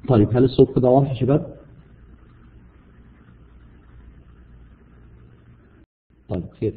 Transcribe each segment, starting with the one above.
طيب هل الصوت كده واضح يا شباب؟ طيب خير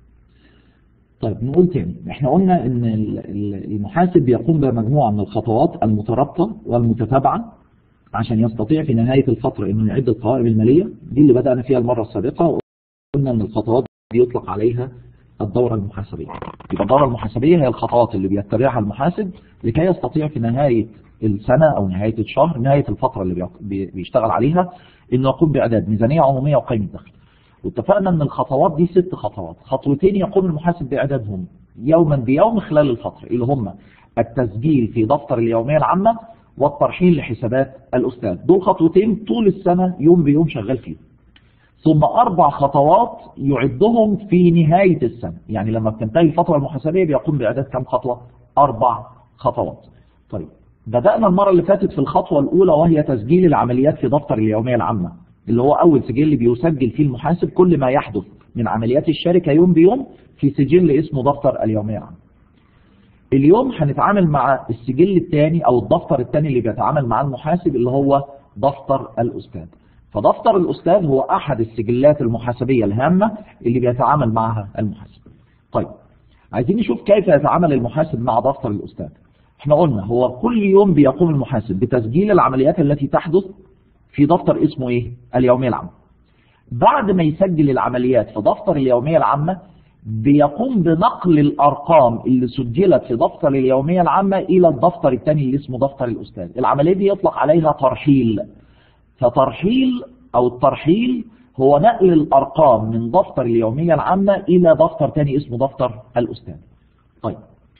طيب نقول تاني احنا قلنا ان المحاسب بيقوم بمجموعة من الخطوات المترابطة والمتتابعة عشان يستطيع في نهاية الفترة انه يعد القوائم المالية دي اللي بدأنا فيها المرة السابقة قلنا ان الخطوات دي يطلق عليها الدورة المحاسبية يبقى الدورة المحاسبية هي الخطوات اللي بيتبعها المحاسب لكي يستطيع في نهاية السنة او نهاية الشهر نهاية الفترة اللي بيشتغل عليها انه يقوم باعداد ميزانية عمومية وقيمة دخل واتفقنا ان الخطوات دي ست خطوات خطوتين يقوم المحاسب باعدادهم يوما بيوم خلال الفترة اللي هم التسجيل في دفتر اليومية العامة والترحيل لحسابات الأستاذ دول خطوتين طول السنة يوم بيوم شغال فيهم ثم أربع خطوات يعدهم في نهاية السنة يعني لما بتنتهي الفترة المحاسبية بيقوم بإعداد كم خطوة أربع خطوات طيب بدأنا المرة اللي فاتت في الخطوة الأولى وهي تسجيل العمليات في دفتر اليومية العامة اللي هو أول سجل بيسجل فيه المحاسب كل ما يحدث من عمليات الشركة يوم بيوم في سجل اسمه دفتر اليومية العامة اليوم هنتعامل مع السجل الثاني أو الدفتر الثاني اللي بيتعامل مع المحاسب اللي هو دفتر الأستاذ فدفتر الأستاذ هو أحد السجلات المحاسبية الهامة اللي بيتعامل معها المحاسب طيب عايزين نشوف كيف يتعامل المحاسب مع دفتر الأستاذ احنا قلنا هو كل يوم بيقوم المحاسب بتسجيل العمليات التي تحدث في دفتر اسمه ايه اليومية العامة بعد ما يسجل العمليات في دفتر اليومية العامة بيقوم بنقل الأرقام اللي سجلت في دفتر اليومية العامة إلى الدفتر الثاني اللي اسمه دفتر الأستاذ العملية دي يطلق عليها ترحيل فترحيل أو الترحيل هو نقل الأرقام من دفتر اليومية العامة إلى دفتر ثاني اسمه دفتر الأستاذ طيب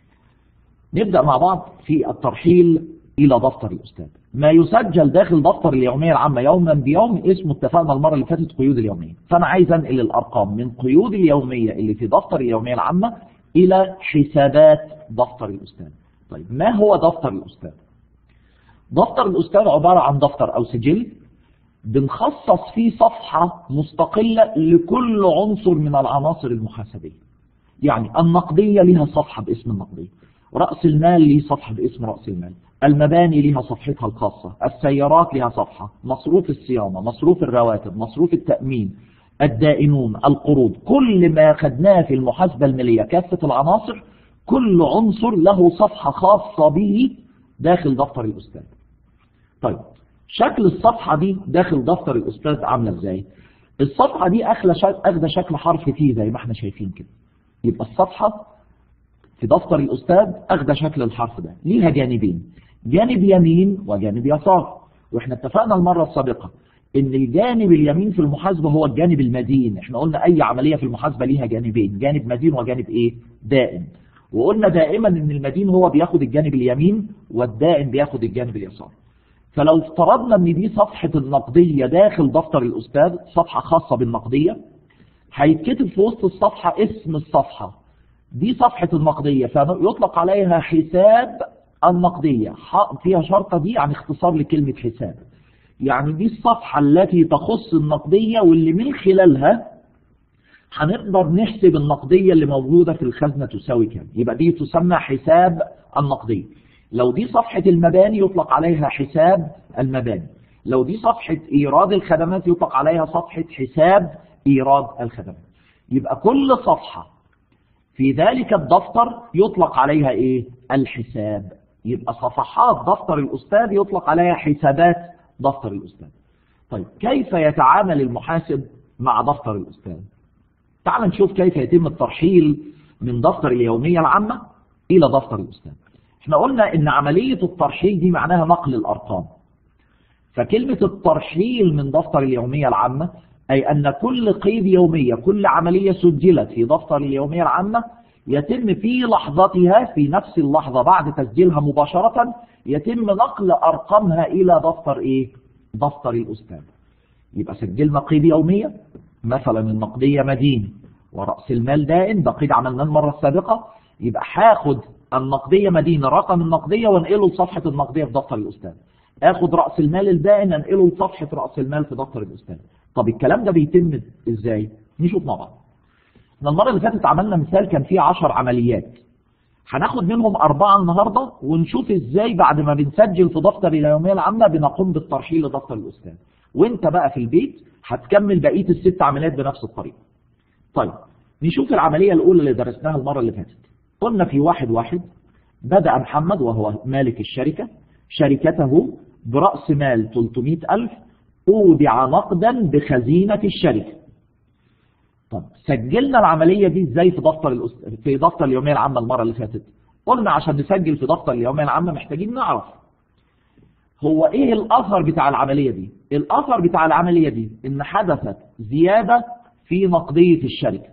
نبدأ مع بعض في الترحيل إلى دفتر الأستاذ ما يسجل داخل دفتر اليومية العامة يوما بيوم اسمه اتفقنا المرة اللي فاتت قيود اليومية فأنا عايز أنقل الأرقام من قيود اليومية اللي في دفتر اليومية العامة إلى حسابات دفتر الأستاذ طيب ما هو دفتر الأستاذ دفتر الأستاذ عبارة عن دفتر أو سجل بنخصص فيه صفحة مستقلة لكل عنصر من العناصر المحاسبية يعني النقدية لها صفحة باسم النقدية رأس المال ليه صفحة باسم رأس المال المباني لها صفحتها الخاصة السيارات لها صفحة مصروف الصيانة مصروف الرواتب مصروف التأمين الدائنون القروض كل ما خدناه في المحاسبة المالية كافة العناصر كل عنصر له صفحة خاصة به داخل دفتر الأستاذ طيب شكل الصفحة دي داخل دفتر الأستاذ عاملة ازاي الصفحة دي أخذ شكل حرف تي زي ما احنا شايفين كده يبقى الصفحة في دفتر الأستاذ أخذ شكل الحرف ده ليها جانبين جانب يمين وجانب يسار واحنا اتفقنا المرة السابقة ان الجانب اليمين في المحاسبة هو الجانب المدين احنا قلنا اي عملية في المحاسبة ليها جانبين جانب مدين وجانب ايه دائم وقلنا دائما ان المدين هو بياخد الجانب اليمين والدائم بياخد الجانب اليسار فلو افترضنا ان دي صفحة النقدية داخل دفتر الاستاذ صفحة خاصة بالنقدية هيتكتب في وسط الصفحة اسم الصفحة دي صفحة النقدية فيطلق عليها حساب النقدية فيها شرطة دي عن اختصار لكلمة حساب يعني دي الصفحة التي تخص النقدية واللي من خلالها هنقدر نحسب النقدية اللي موجودة في الخزنة تساوي كام يبقى دي تسمى حساب النقدية لو دي صفحة المباني يطلق عليها حساب المباني لو دي صفحة إيراد الخدمات يطلق عليها صفحة حساب إيراد الخدمات يبقى كل صفحة في ذلك الدفتر يطلق عليها إيه؟ الحساب يبقى صفحات دفتر الأستاذ يطلق عليها حسابات دفتر الأستاذ طيب كيف يتعامل المحاسب مع دفتر الأستاذ تعال نشوف كيف يتم الترحيل من دفتر اليومية العامة إلى دفتر الأستاذ احنا قلنا ان عملية الترحيل دي معناها نقل الأرقام فكلمة الترحيل من دفتر اليومية العامة أي أن كل قيد يومية كل عملية سجلت في دفتر اليومية العامة يتم في لحظتها في نفس اللحظة بعد تسجيلها مباشرة يتم نقل أرقامها إلى دفتر إيه؟ دفتر الأستاذ يبقى سجلنا قيد يومية مثلا النقدية مدين ورأس المال دائن ده قيد عملناه المرة السابقة يبقى هاخد النقدية مدينة رقم النقدية وانقله لصفحة النقدية في دفتر الأستاذ اخد رأس المال الدائن انقله لصفحة رأس المال في دفتر الأستاذ طب الكلام ده بيتم ازاي نشوف مع بعض احنا المرة اللي فاتت عملنا مثال كان فيه 10 عمليات هناخد منهم أربعة النهاردة ونشوف إزاي بعد ما بنسجل في دفتر اليومية العامة بنقوم بالترحيل لدفتر الأستاذ وانت بقى في البيت هتكمل بقية الست عمليات بنفس الطريقة طيب نشوف العملية الأولى اللي درسناها المرة اللي فاتت قلنا في واحد واحد بدأ محمد وهو مالك الشركة شركته برأس مال 300 ألف أودع نقدا بخزينة الشركة طب سجلنا العملية دي ازاي في دفتر الأس... في دفتر اليومية العامة المرة اللي فاتت قلنا عشان نسجل في دفتر اليومية العامة محتاجين نعرف هو ايه الاثر بتاع العملية دي الاثر بتاع العملية دي ان حدثت زيادة في نقدية الشركة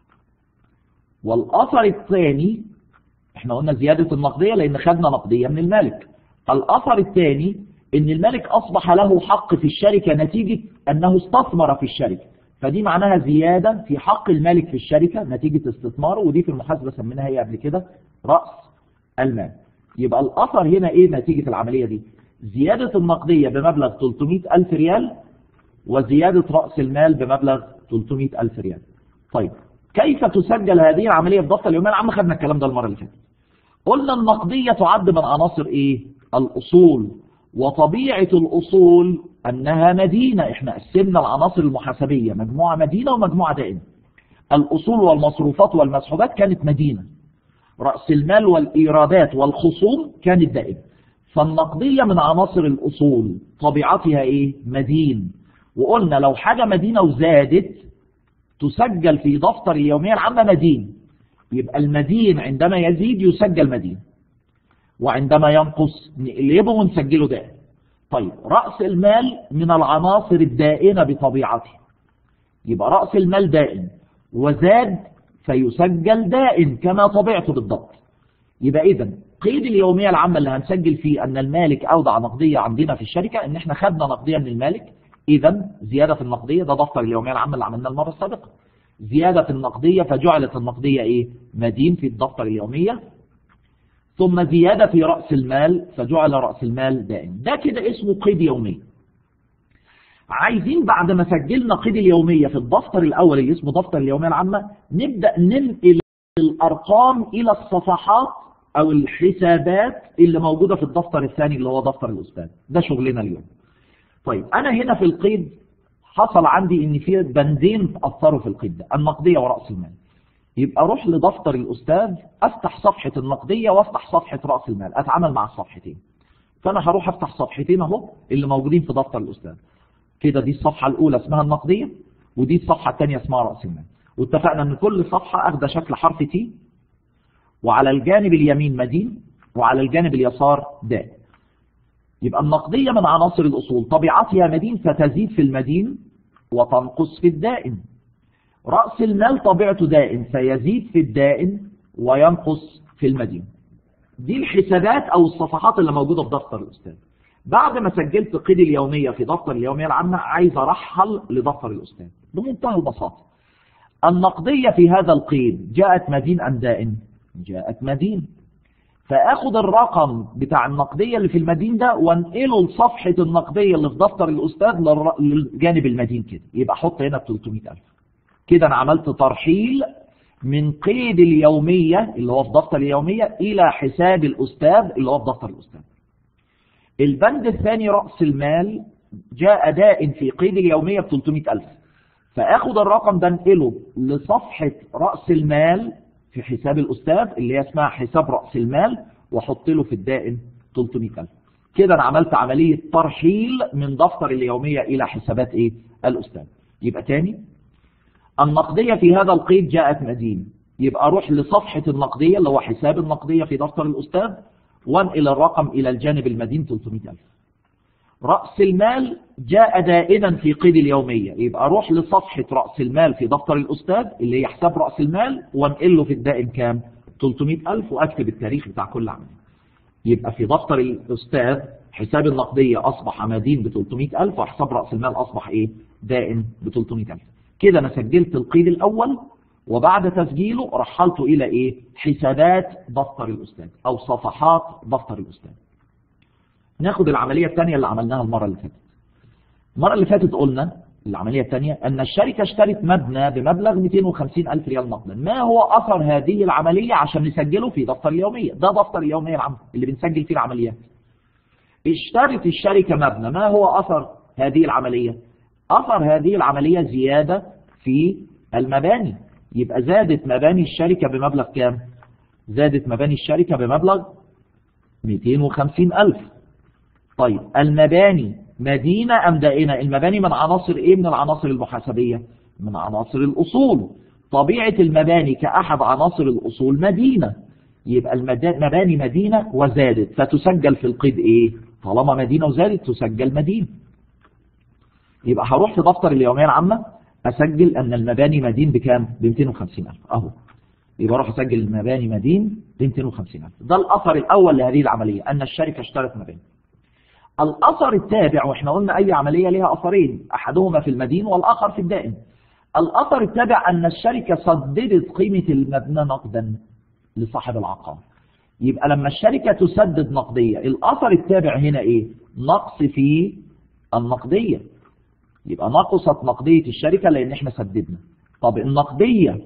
والاثر الثاني احنا قلنا زيادة النقدية لان خدنا نقدية من المالك الاثر الثاني ان المالك اصبح له حق في الشركة نتيجة انه استثمر في الشركة فدي معناها زيادة في حق المالك في الشركة نتيجة استثماره ودي في المحاسبة سميناها ايه قبل كده رأس المال يبقى الاثر هنا ايه نتيجة العملية دي زيادة النقدية بمبلغ 300 ألف ريال وزيادة رأس المال بمبلغ 300 ألف ريال طيب كيف تسجل هذه العملية في دفتر اليومية العامة خدنا الكلام ده المرة اللي فاتت قلنا النقدية تعد من عناصر ايه الأصول وطبيعة الأصول أنها مدينة احنا قسمنا العناصر المحاسبية مجموعة مدينة ومجموعة دائمة الأصول والمصروفات والمسحوبات كانت مدينة رأس المال والإيرادات والخصوم كانت دائمة فالنقدية من عناصر الأصول طبيعتها إيه؟ مدين وقلنا لو حاجة مدينة وزادت تسجل في دفتر اليومية العامة مدين يبقى المدين عندما يزيد يسجل مدين وعندما ينقص نقلبه ونسجله دائم طيب رأس المال من العناصر الدائمة بطبيعته يبقى رأس المال دائم وزاد فيسجل دائم كما طبيعته بالضبط يبقى إذا قيد اليومية العامة اللي هنسجل فيه أن المالك أودع نقدية عندنا في الشركة أن احنا خدنا نقدية من المالك إذا زيادة في النقدية ده دفتر اليومية العامة اللي عملناه المرة السابقة زيادة في النقدية فجعلت النقدية إيه مدين في الدفتر اليومية ثم زيادة في رأس المال فجعل رأس المال دائم ده كده اسمه قيد يومي عايزين بعد ما سجلنا قيد اليومية في الدفتر الأول اللي اسمه دفتر اليومية العامة نبدأ ننقل الأرقام إلى الصفحات أو الحسابات اللي موجودة في الدفتر الثاني اللي هو دفتر الأستاذ ده شغلنا اليوم طيب أنا هنا في القيد حصل عندي إن في بندين أثروا في القيد ده النقدية ورأس المال يبقى اروح لدفتر الأستاذ أفتح صفحة النقدية وأفتح صفحة رأس المال أتعامل مع الصفحتين فأنا هروح أفتح صفحتين أهو اللي موجودين في دفتر الأستاذ كده دي الصفحة الأولى اسمها النقدية ودي الصفحة الثانية اسمها رأس المال واتفقنا أن كل صفحة أخذ شكل حرف تي وعلى الجانب اليمين مدين وعلى الجانب اليسار دال يبقى النقدية من عناصر الأصول طبيعتها مدين فتزيد في المدين وتنقص في الدائم رأس المال طبيعته دائم فيزيد في الدائم وينقص في المدين دي الحسابات أو الصفحات اللي موجودة في دفتر الأستاذ بعد ما سجلت قيد اليومية في دفتر اليومية العامة عايز أرحل لدفتر الأستاذ بمنتهى البساطة النقدية في هذا القيد جاءت مدين أم دائم جاءت مدين فاخد الرقم بتاع النقدية اللي في المدين ده وانقله لصفحة النقدية اللي في دفتر الأستاذ للجانب المدين كده يبقى احط هنا ب 300000 كده أنا عملت ترحيل من قيد اليومية اللي هو في دفتر اليومية إلى حساب الأستاذ اللي هو في دفتر الأستاذ البند الثاني رأس المال جاء دائن في قيد اليومية ب 300000 فاخد الرقم ده انقله لصفحة رأس المال في حساب الأستاذ اللي هي اسمها حساب رأس المال واحط له في الدائن 300000 كده أنا عملت عملية ترحيل من دفتر اليومية إلى حسابات إيه الأستاذ يبقى تاني النقدية في هذا القيد جاءت مدين يبقى أروح لصفحة النقدية اللي هو حساب النقدية في دفتر الأستاذ وانقل الرقم إلى الجانب المدين 300000 رأس المال جاء دائما في قيد اليومية يبقى أروح لصفحة رأس المال في دفتر الأستاذ اللي هي حساب رأس المال وانقل له في الدائم كام 300000 وأكتب التاريخ بتاع كل عملية يبقى في دفتر الأستاذ حساب النقدية أصبح مدين ب 300000 وحساب رأس المال أصبح إيه دائم ب 300000 كده أنا سجلت القيد الأول وبعد تسجيله رحلته إلى إيه حسابات دفتر الأستاذ أو صفحات دفتر الأستاذ ناخد العملية الثانية اللي عملناها المرة اللي فاتت المرة اللي فاتت قلنا العملية الثانية أن الشركة اشترت مبنى بمبلغ 250 ألف ريال نقدا ما هو أثر هذه العملية عشان نسجله في دفتر اليومية ده دفتر اليومية العامة اللي بنسجل فيه العمليات اشترت الشركة مبنى ما هو أثر هذه العملية أثر هذه العملية زيادة في المباني يبقى زادت مباني الشركة بمبلغ كام زادت مباني الشركة بمبلغ 250 ألف طيب المباني مدينة أم دائنة المباني من عناصر إيه من العناصر المحاسبية من عناصر الأصول طبيعة المباني كأحد عناصر الأصول مدينة يبقى المباني مدينة وزادت فتسجل في القيد إيه طالما مدينة وزادت تسجل مدينة يبقى هروح في دفتر اليومية العامة أسجل أن المباني مدين بكام ب 250 ألف أهو يبقى اروح أسجل المباني مدين ب 250 ألف ده الأثر الأول لهذه العملية أن الشركة اشترت مباني الأثر التابع وإحنا قلنا أي عملية لها أثرين أحدهما في المدين والآخر في الدائم الأثر التابع أن الشركة سددت قيمة المبنى نقدا لصاحب العقار يبقى لما الشركة تسدد نقدية الأثر التابع هنا إيه نقص في النقدية يبقى نقصت نقدية الشركة لأن إحنا سددنا طب النقدية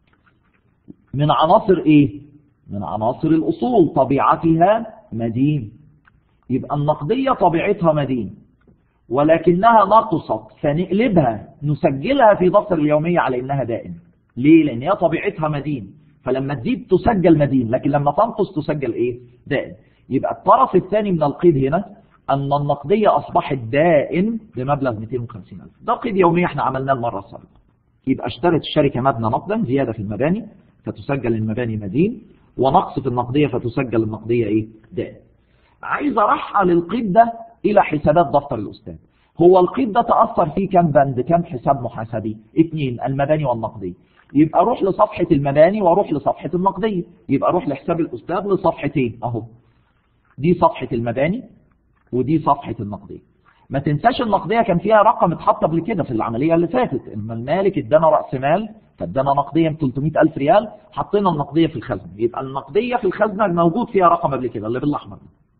من عناصر إيه من عناصر الأصول طبيعتها مدين يبقى النقدية طبيعتها مدين ولكنها نقصت فنقلبها نسجلها في دفتر اليومية على إنها دائم ليه؟ لأن هي طبيعتها مدين فلما تزيد تسجل مدين لكن لما تنقص تسجل إيه؟ دائم يبقى الطرف الثاني من القيد هنا أن النقدية أصبحت دائم بمبلغ 250 ألف ده قيد يومي احنا عملناه المرة السابقة يبقى اشترت الشركة مبنى نقدا زيادة في المباني فتسجل المباني مدين ونقص في النقدية فتسجل النقدية إيه؟ دائم عايز ارحل القيد ده الى حسابات دفتر الاستاذ هو القيد ده تأثر فيه كم بند كم حساب محاسبي اثنين المباني والنقدية يبقى اروح لصفحة المباني واروح لصفحة النقدية يبقى اروح لحساب الاستاذ لصفحتين اهو دي صفحة المباني ودي صفحة النقدية ما تنساش النقدية كان فيها رقم اتحط قبل كده في العملية اللي فاتت اما المالك ادانا رأس مال فادانا نقدية ب 300 ألف ريال حطينا النقدية في الخزنة يبقى النقدية في الخزنة موجود فيها رقم قبل كده اللي بالأحمر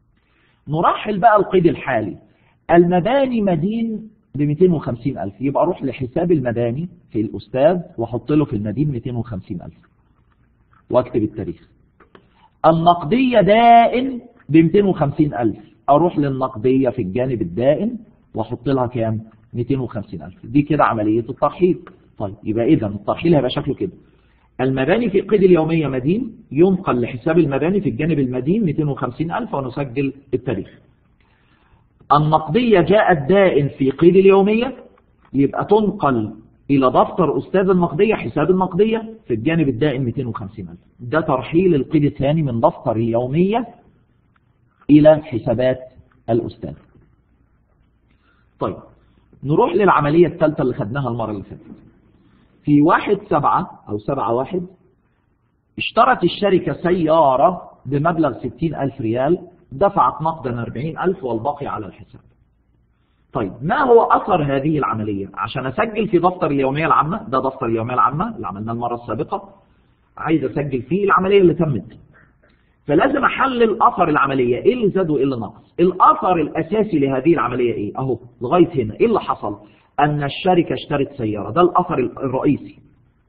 نرحل بقى القيد الحالي المباني مدين ب 250 ألف يبقى أروح لحساب المباني في الأستاذ وأحط له في المدين 250 ألف واكتب التاريخ النقدية دائن ب 250 ألف أروح للنقدية في الجانب الدائن وأحط لها كام 250 ألف دي كده عملية الترحيل طيب يبقى إذا الترحيل هيبقى شكله كده المباني في قيد اليومية مدين ينقل لحساب المباني في الجانب المدين 250 ألف ونسجل التاريخ النقدية جاءت دائن في قيد اليومية يبقى تنقل إلى دفتر أستاذ النقدية حساب النقدية في الجانب الدائن 250 ألف ده ترحيل القيد الثاني من دفتر اليومية إلى حسابات الأستاذ طيب نروح للعملية الثالثة اللي خدناها المرة اللي فاتت في واحد سبعة أو سبعة واحد اشترت الشركة سيارة بمبلغ ستين ألف ريال دفعت نقدا أربعين ألف والباقي على الحساب طيب ما هو أثر هذه العملية عشان أسجل في دفتر اليومية العامة ده دفتر اليومية العامة اللي عملناه المرة السابقة عايز أسجل فيه العملية اللي تمت فلازم أحلل أثر العملية إيه اللي زاد وإيه اللي نقص الأثر الأساسي لهذه العملية إيه أهو لغاية هنا إيه اللي حصل أن الشركة اشترت سيارة ده الأثر الرئيسي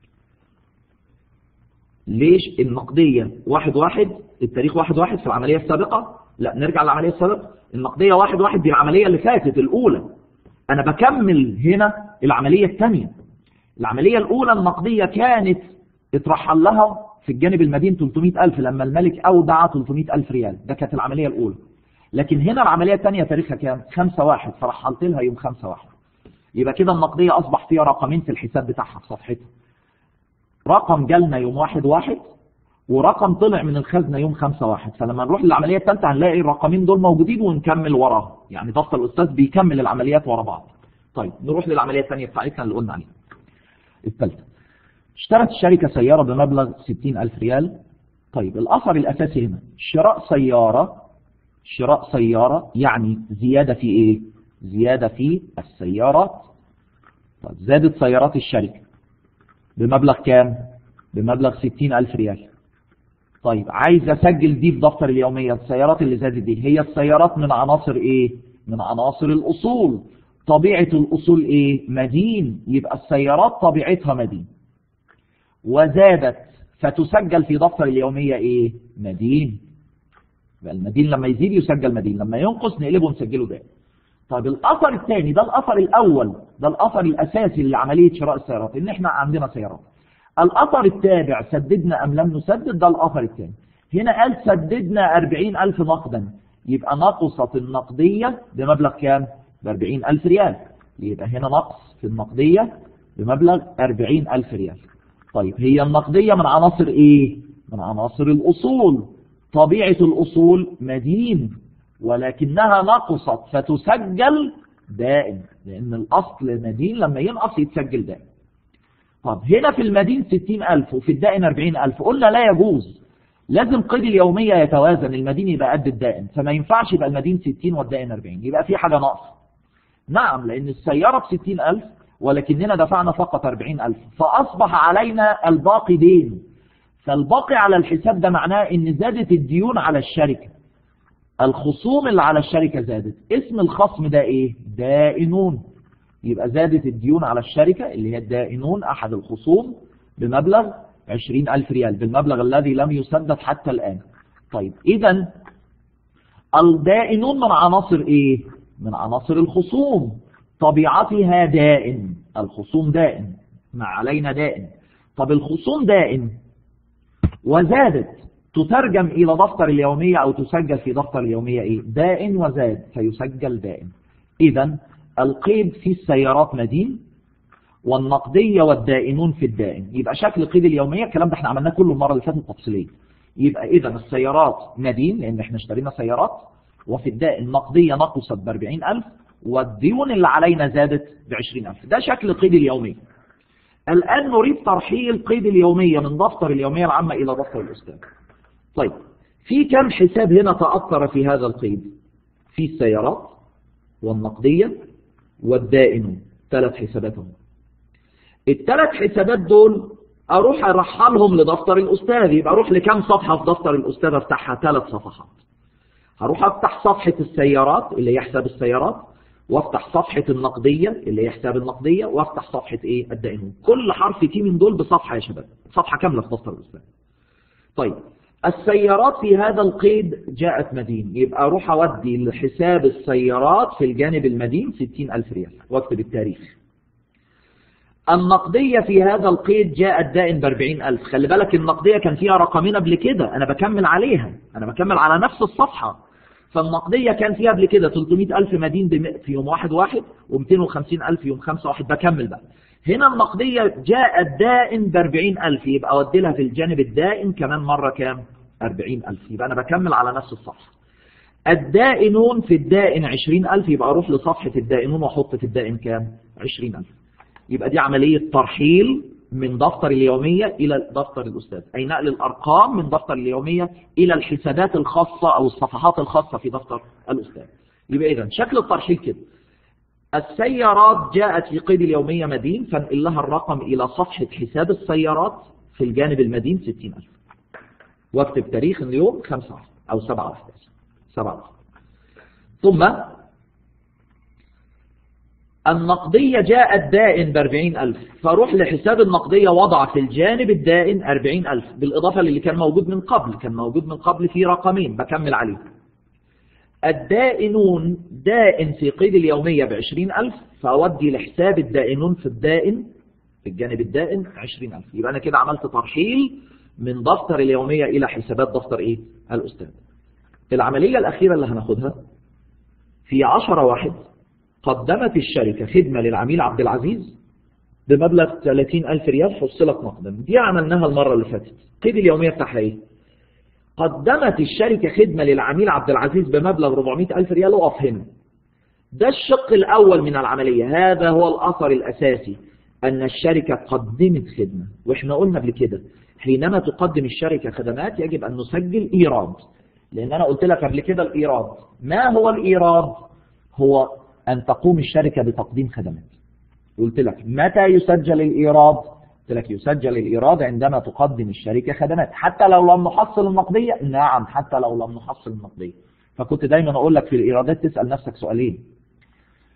ليش النقدية واحد واحد التاريخ واحد واحد في العملية السابقة لا نرجع للعملية السابقة النقدية واحد واحد دي العملية اللي فاتت الأولى أنا بكمل هنا العملية الثانية العملية الأولى النقدية كانت اترحل لها في الجانب المدين 300 ألف لما الملك أودع 300 ألف ريال ده كانت العملية الأولى لكن هنا العملية الثانية تاريخها كام؟ خمسة واحد فرحلت لها يوم خمسة واحد يبقى كده النقدية أصبح فيها رقمين في الحساب بتاعها في صفحتها رقم جالنا يوم واحد واحد ورقم طلع من الخزنة يوم خمسة واحد فلما نروح للعملية الثالثة هنلاقي الرقمين دول موجودين ونكمل وراها يعني دفتر الأستاذ بيكمل العمليات ورا بعض طيب نروح للعملية الثانية بتاعتنا اللي قلنا عليها الثالثة اشترت الشركة سيارة بمبلغ 60 ألف ريال طيب الأثر الأساسي هنا شراء سيارة شراء سيارة يعني زيادة في إيه زيادة في السيارات طيب زادت سيارات الشركة بمبلغ كام بمبلغ 60 ألف ريال طيب عايز أسجل دي في دفتر اليومية السيارات اللي زادت دي هي السيارات من عناصر إيه من عناصر الأصول طبيعة الأصول إيه مدين يبقى السيارات طبيعتها مدين وزادت فتسجل في دفتر اليومية إيه مدين يبقى المدين لما يزيد يسجل مدين لما ينقص نقلبه نسجله دائم طيب الأثر الثاني ده الأثر الأول ده الأثر الأساسي لعملية شراء السيارات إن إحنا عندنا سيارات الأثر التابع سددنا أم لم نسدد ده الأثر الثاني هنا قال سددنا 40000 نقدا يبقى نقصت النقدية بمبلغ كام؟ ب 40000 ريال يبقى هنا نقص في النقدية بمبلغ 40000 ريال طيب هي النقدية من عناصر إيه؟ من عناصر الأصول طبيعة الأصول مدين ولكنها نقصت فتسجل دائم لأن الأصل مدين لما ينقص يتسجل دائم طب هنا في المدين 60000 وفي الدائن 40000 قلنا لا يجوز لازم قيد اليومية يتوازن المدين يبقى قد الدائن فما ينفعش يبقى المدين 60 والدائن 40 يبقى في حاجة ناقصة نعم لأن السيارة ب 60000 ولكننا دفعنا فقط 40000 فأصبح علينا الباقي دين فالباقي على الحساب ده معناه ان زادت الديون على الشركة الخصوم اللي على الشركة زادت اسم الخصم ده ايه دائنون يبقى زادت الديون على الشركة اللي هي الدائنون احد الخصوم بمبلغ 20000 ريال بالمبلغ الذي لم يسدد حتى الآن طيب اذا الدائنون من عناصر ايه من عناصر الخصوم طبيعتها دائن الخصوم دائن ما علينا دائن طب الخصوم دائن وزادت تترجم إلى دفتر اليومية أو تسجل في دفتر اليومية إيه؟ دائن وزاد فيسجل دائن إذا القيد في السيارات مدين والنقدية والدائنون في الدائن يبقى شكل قيد اليومية الكلام ده احنا عملناه كله المرة اللي فاتت تفصيليا يبقى إذا السيارات مدين لأن احنا اشترينا سيارات وفي الدائن نقدية نقصت ب 40000 والديون اللي علينا زادت ب 20000 ده شكل قيد اليومية الآن نريد ترحيل قيد اليومية من دفتر اليومية العامة إلى دفتر الأستاذ طيب في كم حساب هنا تأثر في هذا القيد في السيارات والنقدية والدائن ثلاث حسابات هم الثلاث حسابات دول أروح أرحلهم لدفتر الأستاذ يبقى أروح لكم صفحة في دفتر الأستاذ أفتحها ثلاث صفحات هروح أفتح صفحة السيارات اللي هي حساب السيارات وافتح صفحة النقدية اللي هي حساب النقدية وافتح صفحة ايه الدائنون كل حرف تي من دول بصفحة يا شباب صفحة كاملة في دفتر الأستاذ طيب السيارات في هذا القيد جاءت مدين يبقى اروح اودي لحساب السيارات في الجانب المدين 60 ألف ريال واكتب التاريخ النقدية في هذا القيد جاءت دائن ب 40 ألف خلي بالك النقدية كان فيها رقمين قبل كده أنا بكمل عليها أنا بكمل على نفس الصفحة فالنقدية كان فيها قبل كده 300 ألف مدين في يوم واحد واحد و250 ألف يوم خمسة واحد بكمل بقى هنا النقدية جاءت دائن ب 40 ألف يبقى أودي لها في الجانب الدائن كمان مرة كام 40 ألف يبقى أنا بكمل على نفس الصفحة الدائنون في الدائن 20 ألف يبقى أروح لصفحة الدائنون وأحط في الدائن كام 20 ألف يبقى دي عملية ترحيل من دفتر اليومية إلى دفتر الأستاذ أي نقل الأرقام من دفتر اليومية إلى الحسابات الخاصة أو الصفحات الخاصة في دفتر الأستاذ يبقى إذا شكل الترحيل كده السيارات جاءت في قيد اليومية مدين فانقل لها الرقم إلى صفحة حساب السيارات في الجانب المدين 60000 واكتب تاريخ اليوم 5 أو 7 واحدة 7 ثم النقدية جاءت دائن ب 40000 فاروح لحساب النقدية وضع في الجانب الدائن 40000 بالإضافة للي كان موجود من قبل كان موجود من قبل في رقمين بكمل عليه الدائنون دائن في قيد اليومية ب 20000 فأودي لحساب الدائنون في الدائن في الجانب الدائن 20000 يبقى أنا كده عملت ترحيل من دفتر اليومية إلى حسابات دفتر إيه الأستاذ العملية الأخيرة اللي هناخدها في 10 واحد قدمت الشركة خدمة للعميل عبد العزيز بمبلغ 30 ألف ريال حصلت نقدا دي عملناها المرة اللي فاتت قيد اليومية بتاعها إيه قدمت الشركة خدمة للعميل عبد العزيز بمبلغ 400 ألف ريال وقف هنا ده الشق الأول من العملية هذا هو الأثر الأساسي أن الشركة قدمت خدمة وإحنا قلنا قبل كده حينما تقدم الشركة خدمات يجب أن نسجل إيراد لأن أنا قلت لك قبل كده الإيراد ما هو الإيراد هو أن تقوم الشركة بتقديم خدمات قلت لك متى يسجل الإيراد قلت لك يسجل الإيراد عندما تقدم الشركة خدمات حتى لو لم نحصل النقدية نعم حتى لو لم نحصل النقدية فكنت دايما أقول لك في الإيرادات تسأل نفسك سؤالين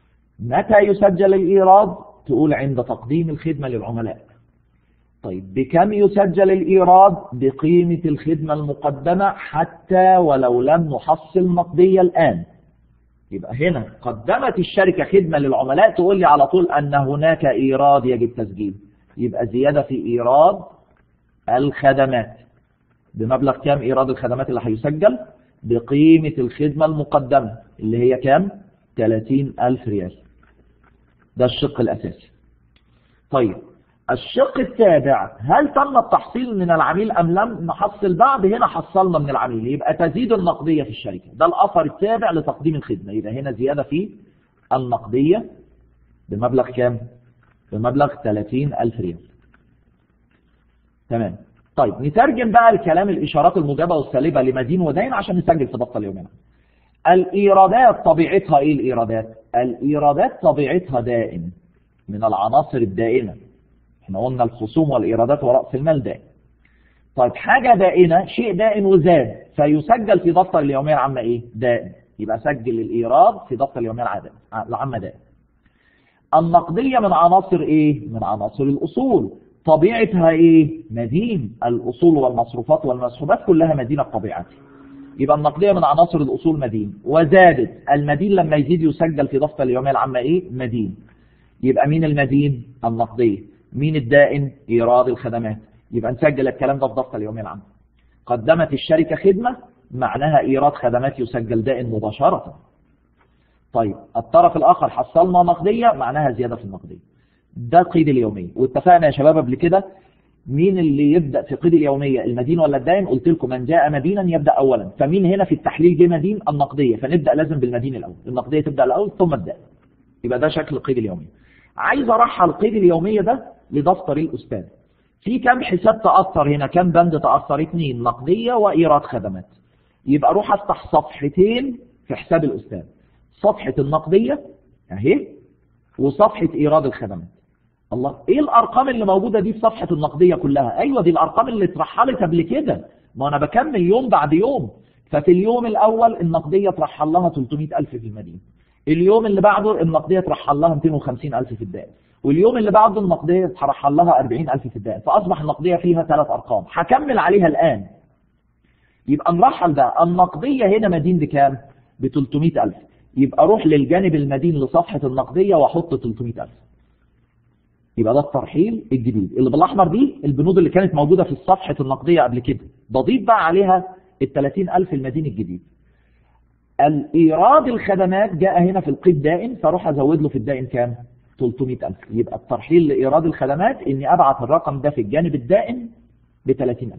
متى يسجل الإيراد تقول عند تقديم الخدمة للعملاء طيب بكم يسجل الإيراد بقيمة الخدمة المقدمة حتى ولو لم نحصل نقدية الآن يبقى هنا قدمت الشركة خدمة للعملاء تقول لي على طول أن هناك إيراد يجب تسجيله يبقى زيادة في إيراد الخدمات بمبلغ كام إيراد الخدمات اللي هيسجل بقيمة الخدمة المقدمة اللي هي كام 30 ألف ريال ده الشق الأساسي طيب الشق التابع هل تم التحصيل من العميل أم لم نحصل بعد هنا حصلنا من العميل يبقى تزيد النقدية في الشركة ده الأثر التابع لتقديم الخدمة يبقى هنا زيادة في النقدية بمبلغ كام بمبلغ 30 ألف ريال تمام طيب نترجم بقى الكلام الإشارات الموجبة والسالبة لمدين ودين عشان نسجل في ضبط اليومين الإيرادات طبيعتها إيه الإيرادات الإيرادات طبيعتها دائم من العناصر الدائمة احنا قلنا الخصوم والإيرادات ورأس المال دائم طيب حاجة دائمة شيء دائم وزاد فيسجل في دفتر اليومية العامة إيه دائم يبقى سجل الإيراد في دفتر اليومية العامة دائم النقدية من عناصر إيه من عناصر الأصول طبيعتها إيه مدين الأصول والمصروفات والمسحوبات كلها مدينة بطبيعتها يبقى النقدية من عناصر الأصول مدين وزادت المدين لما يزيد يسجل في دفتر اليومية العامة إيه مدين يبقى مين المدين النقدية مين الدائن إيراد الخدمات يبقى نسجل الكلام ده في دفتر اليومية العامة قدمت الشركة خدمة معناها إيراد خدمات يسجل دائن مباشرة طيب الطرف الآخر حصلنا نقدية معناها زيادة في النقدية ده قيد اليومية واتفقنا يا شباب قبل كده مين اللي يبدأ في قيد اليومية المدين ولا الدائن قلت لكم من جاء مدينا يبدأ أولا فمين هنا في التحليل جه مدين النقدية فنبدأ لازم بالمدين الأول النقدية تبدأ الأول ثم الدائن يبقى ده شكل قيد اليومية عايز أرحل قيد اليومية ده لدفتر الأستاذ في كم حساب تأثر هنا كم بند تأثر اثنين نقدية وإيراد خدمات يبقى أروح أفتح صفحتين في حساب الأستاذ صفحة النقدية أهي وصفحة إيراد الخدمات الله ايه الارقام اللي موجودة دي في صفحة النقدية كلها ايوه دي الارقام اللي اترحلت قبل كده ما انا بكمل يوم بعد يوم ففي اليوم الاول النقدية اترحل لها 300 الف في المدينة اليوم اللي بعده النقدية اترحل لها 250 الف في الدائم واليوم اللي بعده النقدية اترحل لها 40 الف في الدائم فاصبح النقدية فيها ثلاث ارقام هكمل عليها الان يبقى نرحل بقى النقدية هنا مدين بكام ب 300 الف يبقى اروح للجانب المدين لصفحة النقدية واحط 300 الف يبقى ده الترحيل الجديد اللي بالاحمر دي البنود اللي كانت موجودة في الصفحة النقدية قبل كده بضيف بقى عليها ال 30000 المدين الجديد الإيراد الخدمات جاء هنا في القيد دائن فاروح أزود له في الدائن كام 300000 يبقى الترحيل لإيراد الخدمات إني أبعت الرقم ده في الجانب الدائن ب 30000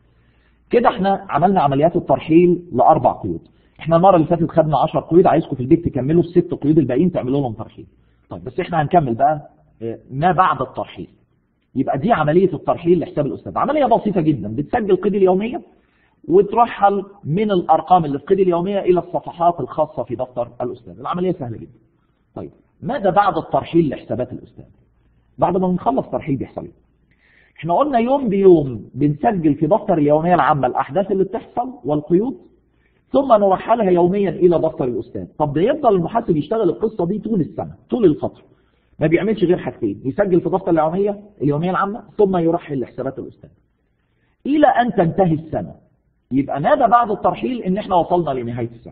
كده احنا عملنا عمليات الترحيل لأربع قيود احنا المرة اللي فاتت خدنا 10 قيود عايزكم في البيت تكملوا الست قيود الباقيين تعملوا لهم ترحيل طيب بس احنا هنكمل بقى ما بعد الترحيل يبقى دي عملية الترحيل لحساب الأستاذ عملية بسيطة جدا بتسجل قيد اليومية وترحل من الأرقام اللي في قيد اليومية إلى الصفحات الخاصة في دفتر الأستاذ العملية سهلة جدا طيب ماذا بعد الترحيل لحسابات الأستاذ بعد ما بنخلص ترحيل بيحصل ايه احنا قلنا يوم بيوم بنسجل في دفتر اليومية العامة الأحداث اللي بتحصل والقيود ثم نرحلها يوميا إلى دفتر الأستاذ طب بيفضل المحاسب يشتغل القصة دي طول السنة طول الفترة ما بيعملش غير حاجتين يسجل في دفتر اليومية اليومية العامة ثم يرحل لحسابات الأستاذ إلى أن تنتهي السنة يبقى ماذا بعد الترحيل إن احنا وصلنا لنهاية السنة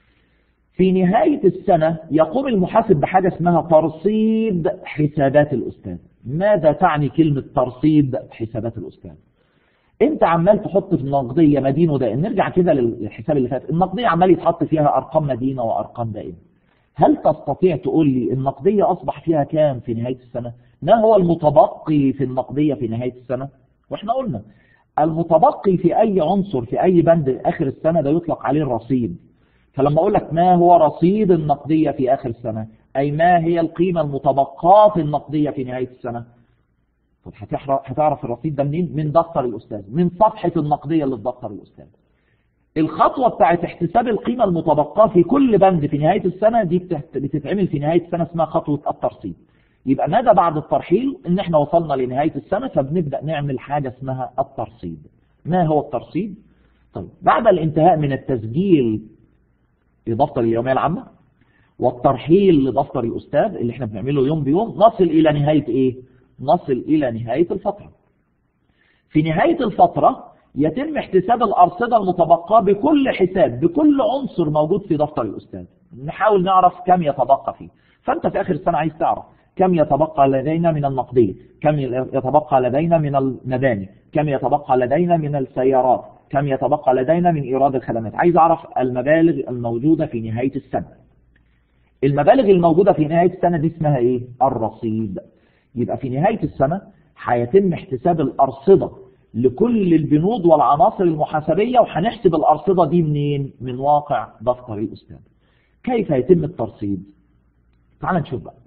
في نهاية السنة يقوم المحاسب بحاجة اسمها ترصيد حسابات الأستاذ ماذا تعني كلمة ترصيد حسابات الأستاذ انت عمال تحط في النقدية مدين ودائن نرجع كده للحساب اللي فات النقدية عمال يتحط فيها أرقام مدينة وأرقام دائمة هل تستطيع تقول لي النقدية أصبح فيها كام في نهاية السنة ما هو المتبقي في النقدية في نهاية السنة واحنا قلنا المتبقي في أي عنصر في أي بند آخر السنة ده يطلق عليه الرصيد فلما أقول لك ما هو رصيد النقدية في آخر السنة أي ما هي القيمة المتبقاة في النقدية في نهاية السنة طب هتعرف الرصيد ده منين من دفتر الأستاذ من صفحة النقدية اللي في دفتر الأستاذ الخطوة بتاعت احتساب القيمة المتبقاة في كل بند في نهاية السنة دي بتتعمل في نهاية السنة اسمها خطوة الترصيد يبقى ماذا بعد الترحيل ان احنا وصلنا لنهاية السنة فبنبدأ نعمل حاجة اسمها الترصيد ما هو الترصيد طيب بعد الانتهاء من التسجيل في دفتر اليومية العامة والترحيل لدفتر الأستاذ اللي احنا بنعمله يوم بيوم نصل إلى نهاية إيه؟ نصل إلى نهاية الفترة في نهاية الفترة يتم احتساب الأرصدة المتبقاة بكل حساب بكل عنصر موجود في دفتر الأستاذ نحاول نعرف كم يتبقى فيه فأنت في آخر السنة عايز تعرف كم يتبقى لدينا من النقدية كم يتبقى لدينا من المباني كم يتبقى لدينا من السيارات كم يتبقى لدينا من إيراد الخدمات عايز أعرف المبالغ الموجودة في نهاية السنة المبالغ الموجودة في نهاية السنة دي اسمها إيه؟ الرصيد يبقى في نهاية السنة هيتم احتساب الأرصدة لكل البنود والعناصر المحاسبية وهنحسب الأرصدة دي منين؟ من واقع دفتر الأستاذ كيف يتم الترصيد؟ تعال نشوف بقى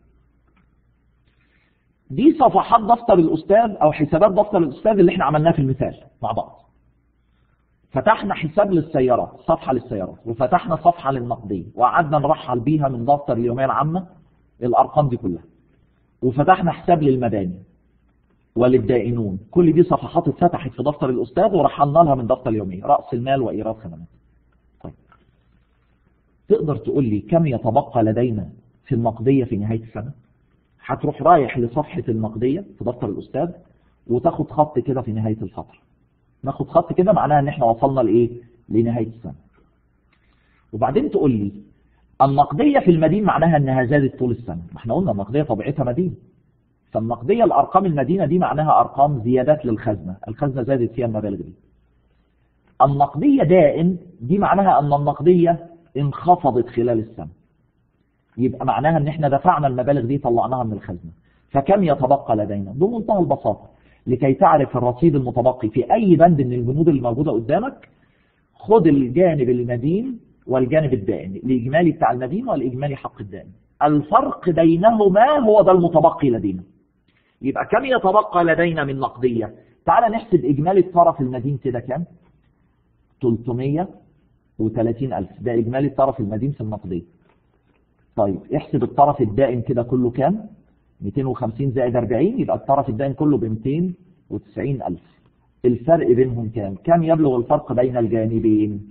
دي صفحات دفتر الأستاذ أو حسابات دفتر الأستاذ اللي احنا عملناها في المثال مع بعض فتحنا حساب للسيارات صفحة للسيارات وفتحنا صفحة للنقدية وقعدنا نرحل بيها من دفتر اليومية العامة الأرقام دي كلها وفتحنا حساب للمباني وللدائنون كل دي صفحات اتفتحت في دفتر الأستاذ ورحلنا لها من دفتر اليومية رأس المال وإيراد خدمات طيب تقدر تقول لي كم يتبقى لدينا في النقدية في نهاية السنة هتروح رايح لصفحة النقدية في دفتر الأستاذ وتاخد خط كده في نهاية الفترة ناخد خط كده معناها ان احنا وصلنا لايه لنهاية السنة وبعدين تقول لي النقدية في المدين معناها انها زادت طول السنة ما احنا قلنا النقدية طبيعتها مدين فالنقدية الارقام المدينة دي معناها ارقام زيادات للخزنة الخزنة زادت فيها المبالغ دي النقدية دائم دي معناها ان النقدية انخفضت خلال السنة يبقى معناها ان احنا دفعنا المبالغ دي طلعناها من الخزنة فكم يتبقى لدينا بمنتهى البساطة لكي تعرف الرصيد المتبقي في أي بند من البنود اللي موجودة قدامك خد الجانب المدين والجانب الدائن الإجمالي بتاع المدين والإجمالي حق الدائن الفرق بينهما هو ده المتبقي لدينا يبقى كم يتبقى لدينا من نقدية تعال نحسب إجمالي الطرف المدين كده كام 330 ألف ده إجمالي الطرف المدين في النقدية طيب احسب الطرف الدائن كده كله كام 250 زائد 40 يبقى الطرف الدائن كله ب 290 ألف الفرق بينهم كام كم يبلغ الفرق بين الجانبين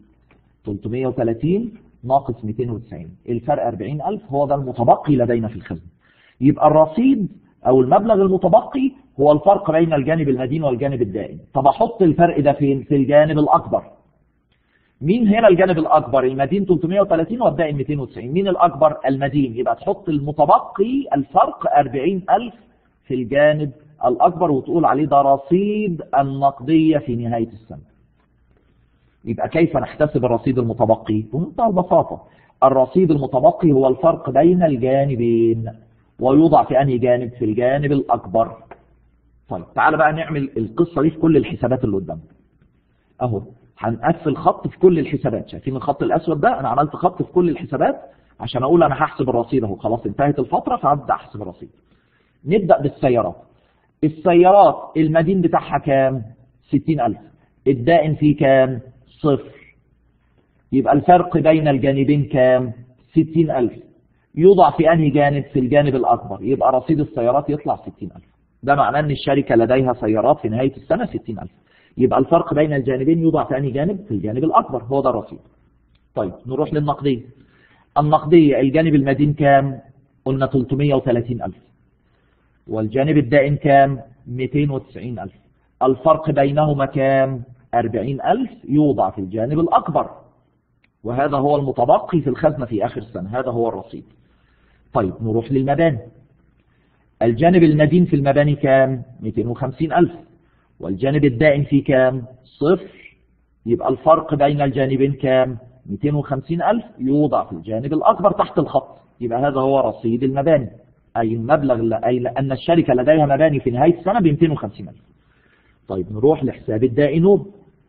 330 ناقص 290 الفرق 40 ألف هو ده المتبقي لدينا في الخزنة يبقى الرصيد أو المبلغ المتبقي هو الفرق بين الجانب المدين والجانب الدائن طب أحط الفرق ده فين في الجانب الأكبر مين هنا الجانب الأكبر المدين 330 والدائن 290 مين الأكبر المدين يبقى تحط المتبقي الفرق 40000 في الجانب الأكبر وتقول عليه ده رصيد النقدية في نهاية السنة يبقى كيف نحتسب الرصيد المتبقي بمنتهى البساطة الرصيد المتبقي هو الفرق بين الجانبين ويوضع في أنهي جانب في الجانب الأكبر طيب تعال بقى نعمل القصة دي في كل الحسابات اللي قدامنا أهو هنقفل خط في كل الحسابات شايفين الخط الأسود ده أنا عملت خط في كل الحسابات عشان أقول أنا هحسب الرصيد أهو خلاص انتهت الفترة فأبدأ أحسب الرصيد نبدأ بالسيارات السيارات المدين بتاعها كام 60000 الدائن فيه كام صفر يبقى الفرق بين الجانبين كام 60000 يوضع في أنهي جانب في الجانب الأكبر يبقى رصيد السيارات يطلع 60000 ده معناه أن الشركة لديها سيارات في نهاية السنة 60000 يبقى الفرق بين الجانبين يوضع في أنهي جانب في الجانب الأكبر هو ده الرصيد طيب نروح للنقدية النقدية الجانب المدين كام قلنا 330000 والجانب الدائن كام 290000 الفرق بينهما كام 40000 يوضع في الجانب الأكبر وهذا هو المتبقي في الخزنة في آخر السنة هذا هو الرصيد طيب نروح للمباني الجانب المدين في المباني كام 250000 والجانب الدائن فيه كام صفر يبقى الفرق بين الجانبين كام 250000 يوضع في الجانب الأكبر تحت الخط يبقى هذا هو رصيد المباني أي المبلغ أي أن الشركة لديها مباني في نهاية السنة ب 250000 طيب نروح لحساب الدائنون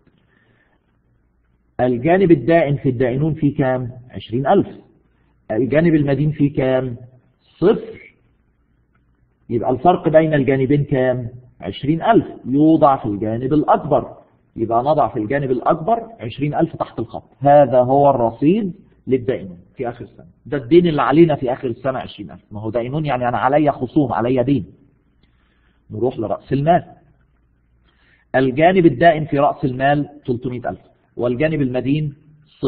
الجانب الدائن في الدائنون فيه كام 20000 الجانب المدين فيه كام صفر يبقى الفرق بين الجانبين كام 20000 يوضع في الجانب الأكبر يبقى نضع في الجانب الأكبر 20000 تحت الخط هذا هو الرصيد للدائنون في آخر السنة ده الدين اللي علينا في آخر السنة 20000 ما هو دائنون يعني أنا علي خصوم علي دين نروح لرأس المال الجانب الدائن في رأس المال 300000 والجانب المدين صفر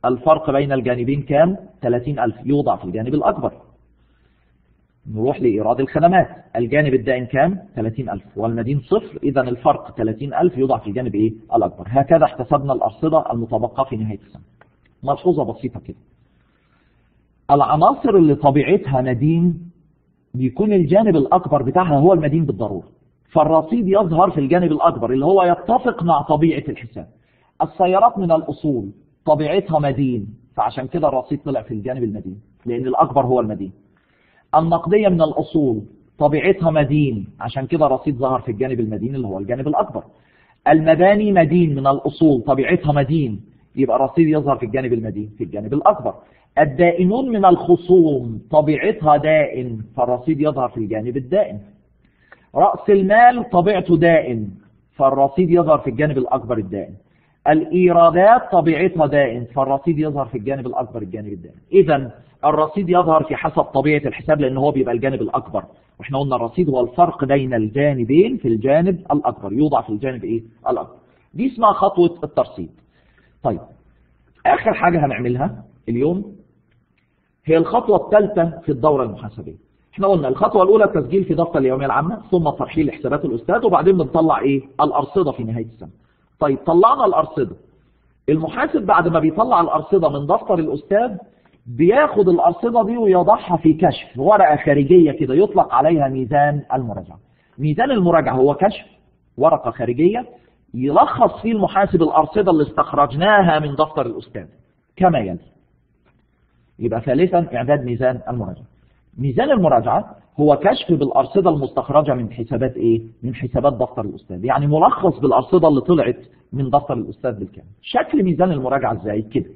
الفرق بين الجانبين كام 30000 يوضع في الجانب الأكبر نروح لإيراد الخدمات الجانب الدائن كام 30000 والمدين صفر إذا الفرق 30000 يوضع في الجانب إيه الأكبر هكذا احتسبنا الأرصدة المتبقى في نهاية السنة ملحوظة بسيطة كده العناصر اللي طبيعتها مدين بيكون الجانب الأكبر بتاعها هو المدين بالضرورة فالرصيد يظهر في الجانب الأكبر اللي هو يتفق مع طبيعة الحساب السيارات من الأصول طبيعتها مدين فعشان كده الرصيد طلع في الجانب المدين لأن الأكبر هو المدين النقدية من الأصول طبيعتها مدين عشان كده الرصيد ظهر في الجانب المدين اللي هو الجانب الأكبر المباني مدين من الأصول طبيعتها مدين يبقى الرصيد يظهر في الجانب المدين في الجانب الأكبر الدائنون من الخصوم طبيعتها دائن فالرصيد يظهر في الجانب الدائن رأس المال طبيعته دائن فالرصيد يظهر في الجانب الأكبر الدائن الإيرادات طبيعتها دائن فالرصيد يظهر في الجانب الأكبر الجانب الدائن إذا الرصيد يظهر في حسب طبيعة الحساب لأن هو بيبقى الجانب الأكبر واحنا قلنا الرصيد هو الفرق بين الجانبين في الجانب الأكبر يوضع في الجانب إيه الأكبر دي اسمها خطوة الترصيد طيب آخر حاجة هنعملها اليوم هي الخطوة الثالثة في الدورة المحاسبية احنا قلنا الخطوة الأولى التسجيل في دفتر اليومية العامة ثم ترحيل حسابات الأستاذ وبعدين بنطلع إيه الأرصدة في نهاية السنة طيب طلعنا الأرصدة المحاسب بعد ما بيطلع الأرصدة من دفتر الأستاذ بياخد الأرصدة دي ويضعها في كشف ورقة خارجية كده يطلق عليها ميزان المراجعة ميزان المراجعة هو كشف ورقة خارجية يلخص فيه المحاسب الأرصدة اللي استخرجناها من دفتر الأستاذ كما يلي يبقى ثالثا إعداد ميزان المراجعة ميزان المراجعة هو كشف بالأرصدة المستخرجة من حسابات إيه؟ من حسابات دفتر الأستاذ يعني ملخص بالأرصدة اللي طلعت من دفتر الأستاذ بالكامل شكل ميزان المراجعة إزاي كده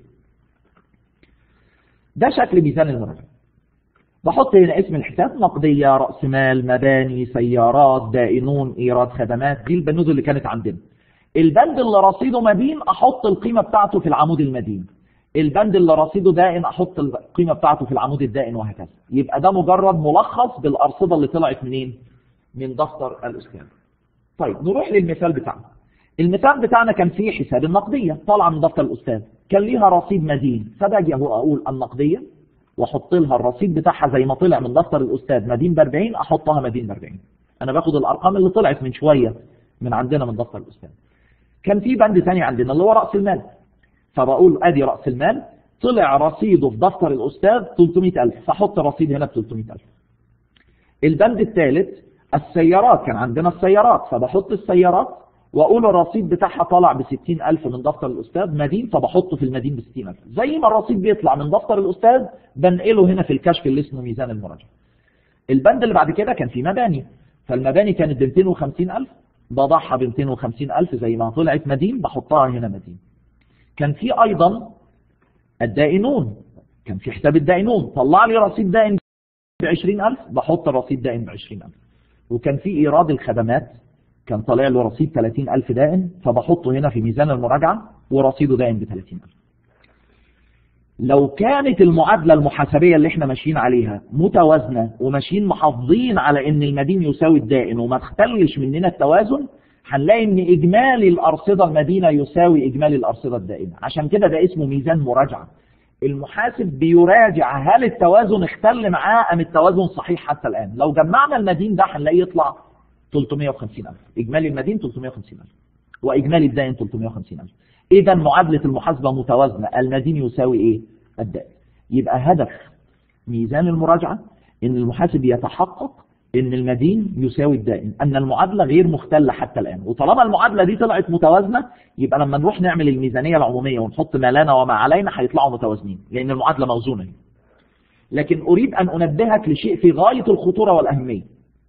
ده شكل ميزان المراجعة بحط هنا اسم الحساب نقدية رأس مال مباني سيارات دائنون إيراد خدمات دي البنود اللي كانت عندنا البند اللي رصيده مدين أحط القيمة بتاعته في العمود المدين البند اللي رصيده دائن أحط القيمة بتاعته في العمود الدائن وهكذا يبقى ده مجرد ملخص بالأرصدة اللي طلعت منين من دفتر الأستاذ طيب نروح للمثال بتاعنا المثال بتاعنا كان فيه حساب النقدية طالعة من دفتر الأستاذ كان ليها رصيد مدين فباجي اهو أقول النقدية واحط لها الرصيد بتاعها زي ما طلع من دفتر الأستاذ مدين ب 40 أحطها مدين ب 40 أنا باخد الأرقام اللي طلعت من شوية من عندنا من دفتر الأستاذ كان في بند ثاني عندنا اللي هو رأس المال فبقول ادي رأس المال طلع رصيده في دفتر الأستاذ 300000 فحط رصيد هنا ب 300000 البند الثالث السيارات كان عندنا السيارات فبحط السيارات واقول الرصيد بتاعها طالع ب 60000 من دفتر الأستاذ مدين فبحطه في المدين ب 60000 زي ما الرصيد بيطلع من دفتر الأستاذ بنقله هنا في الكشف اللي اسمه ميزان المراجعة البند اللي بعد كده كان في مباني فالمباني كانت ب 250000 بضعها ب 250000 زي ما طلعت مدين بحطها هنا مدين كان في أيضا الدائنون كان في حساب الدائنون طلع لي رصيد دائن ب 20000 بحط الرصيد دائن ب 20000 وكان في إيراد الخدمات كان طالع له رصيد 30000 دائن فبحطه هنا في ميزان المراجعة ورصيده دائن ب 30000 لو كانت المعادلة المحاسبية اللي احنا ماشيين عليها متوازنة وماشيين محافظين على ان المدين يساوي الدائن وما تختلش مننا التوازن هنلاقي ان اجمالي الارصده المدينه يساوي اجمالي الارصده الدائمه عشان كده ده اسمه ميزان مراجعه المحاسب بيراجع هل التوازن اختل معاه ام التوازن صحيح حتى الان لو جمعنا المدين ده هنلاقيه يطلع 350000 اجمالي المدين 350000 واجمالي الدائن 350000 اذا معادله المحاسبه متوازنه المدين يساوي ايه الدائن يبقى هدف ميزان المراجعه ان المحاسب يتحقق ان المدين يساوي الدائن ان المعادله غير مختله حتى الان وطالما المعادله دي طلعت متوازنه يبقى لما نروح نعمل الميزانيه العموميه ونحط ما لنا وما علينا هيطلعوا متوازنين لان المعادله موزونه لكن اريد ان انبهك لشيء في غايه الخطوره والاهميه